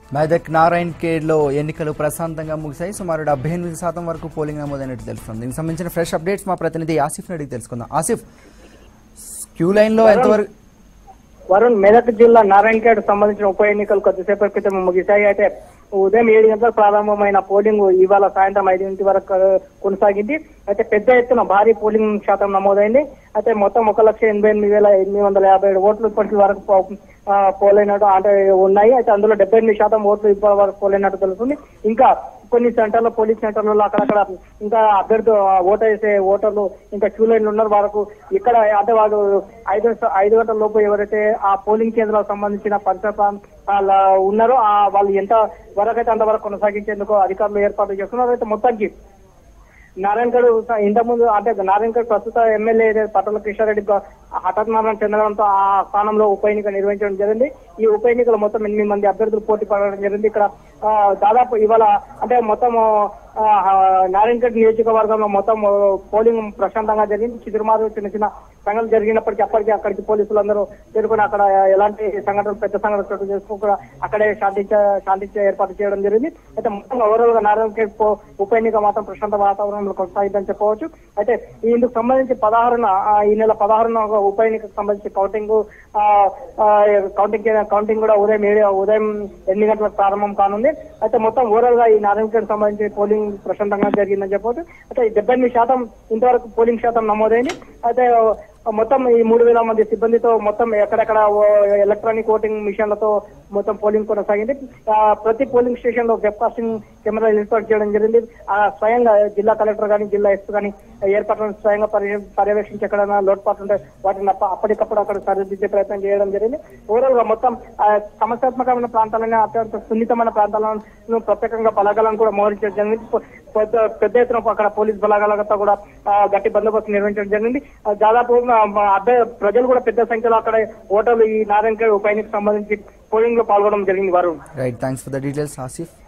మెదక్ నారాయణ్ కేడ్లో ఎన్నికలు ప్రశాంతంగా ముగిశాయి సుమారు డెబ్బై ఎనిమిది శాతం వరకు పోలింగ్ నమోదైనట్టు తెలుస్తుంది దీనికి సంబంధించిన ఫ్రెష్ అప్డేట్స్ మా ప్రతినిధి ఆసిఫ్ అడిగి తెలుసుకుందాం ఆసిఫ్ క్యూ లైన్లో ఎంతవరకు వరుణ్ మెదక్ జిల్లా నారాయణఖేడ్ సంబంధించిన ఉప ఎన్నికలు కొద్దిసేపటి క్రితం ముగిశాయి అయితే ఉదయం ఏడు గంటలకు ప్రారంభమైన పోలింగ్ ఇవాళ సాయంత్రం ఐదింటి వరకు కొనసాగింది అయితే పెద్ద ఎత్తున భారీ పోలింగ్ శాతం నమోదైంది అయితే మొత్తం ఒక లక్ష ఎనభై ఎనిమిది వేల ఎనిమిది వందల యాభై ఏడు ఓట్లు ఇప్పటి వరకు పో- ఆ, పోలైనట్టు అంటే ఉన్నాయి అయితే అందులో డెబ్బై ఎనిమిది శాతం ఓట్లు ఇప్పటి వరకు పోలైనట్టు తెలుస్తుంది ఇంకా కొన్ని సెంటర్లో పోలీస్ సెంటర్లలో అక్కడక్కడ ఇంకా అభ్యర్థు ఓటు వేసే ఓటర్లు ఇంకా క్యూ లైన్లు ఉన్నారు వాళ్ళకు ఇక్కడ అంటే వాళ్ళు ఐదు ఐదు గంటల లోపు ఎవరైతే ఆ పోలింగ్ కేంద్రాలకు సంబంధించిన పరిసర ప్రాంత వాళ్ళ ఉన్నారో ఆ వాళ్ళు ఎంత వరకు అయితే అంతవరకు కొనసాగించేందుకు అధికారులు ఏర్పాటు చేస్తున్నారు అయితే మొత్తానికి నారాయణగఢ్ ఇంతకుముందు అంటే నారాయణగఢ్ ప్రస్తుత ఎమ్మెల్యే పట్టణ కృష్ణారెడ్డి గ- హఠాత్ మరణం చెందడంతో ఆ స్థానంలో ఉప ఎన్నిక నిర్వహించడం జరిగింది ఈ ఉప ఎన్నికలో మొత్తం ఎనిమిది మంది అభ్యర్థులు పోటీ పడడం జరిగింది ఇక్కడ ఆ, దాదాపు ఇవాళ అంటే మొత్తం ఆ, నారాయణగఢ్ నియోజకవర్గంలో మొత్తం ఆ, పోలింగ్ ప్రశాంతంగా జరిగింది చిదురుమారు చిన్న చిన్న సంఘటనలు జరిగినప్పటికీ అప్పటికి అక్కడికి పోలీసులు అందరూ చేరుకొని అక్కడ ఎలాంటి సంఘటనలు పెద్ద సంఘటనలు చోటు చేసుకోకుండా అక్కడే శాంతించే శాంతించే ఏర్పాటు చేయడం జరిగింది అయితే మొత్తం ఓవరాల్ గా నారాయణఖేడ్ పో- ఉప ఎన్నిక మాత్రం ప్రశాంత వాతావరణంలో కొనసాగిందని చెప్పవచ్చు అయితే ఈ ఇందుకు సంబంధించి పదహారున ఆ, ఈ నెల పదహారున ఒక ఉప ఎన్నికకు సంబంధించి కౌంటింగ్ ఆ, ఆ, కౌంటింగ్ కౌంటింగ్ కూడా ఉదయం ఏడు ఉదయం ఎనిమిది గంటలకు ప్రారంభం కానుంది అయితే మొత్తం ఓవరాల్ గా ఈ నారాయణఖేడ్ సంబంధించి పోలింగ్ ప్రశాంతంగా జరిగిందని చెప్పవచ్చు అయితే ఈ డెబ్బై ఎనిమిది శాతం ఇంతవరకు పోలింగ్ శాతం నమోదైంది అయితే మొత్తం ఈ మూడు వేల మంది సిబ్బందితో మొత్తం ఎక్కడెక్కడ ఓ ఎలక్ట్రానిక్ ఓటింగ్ మిషన్లతో మొత్తం పోలింగ్ కొనసాగింది ఆ, ప్రతి పోలింగ్ స్టేషన్ లో వెబ్ కాస్టింగ్ కెమెరా ఏర్పాటు చేయడం జరిగింది ఆ, స్వయంగా జిల్లా కలెక్టర్ కానీ జిల్లా ఎస్ కానీ ఏర్పాట్లను స్వయంగా పర్య- పర్యవేక్షించి ఎక్కడైనా లోటుపాట్లు ఉంటే వాటిని అప్ప- అప్పటికప్పుడు అక్కడ సరిదిద్దే ప్రయత్నం చేయడం జరిగింది ఓవరాల్ గా మొత్తం ఆ, సమస్యాత్మకమైన ప్రాంతాలని అత్యంత సున్నితమైన ప్రాంతాలను ప్రత్యేకంగా బలగాలను కూడా మోహరించడం జరిగింది పె- పెద్ద పెద్ద ఎత్తున అక్కడ పోలీస్ బలగాలతో కూడా ఆ, గట్టి బందోబస్తు నిర్వహించడం జరిగింది ఆ, దాదాపు ఆ, మా అభ్య- ప్రజలు కూడా పెద్ద సంఖ్యలో అక్కడ ఓటర్లు ఈ నారాయణ ఉప ఎన్నికకు సంబంధించి పోలింగ్ లో పాల్గొనడం జరిగింది వారు right thanks for the details Asif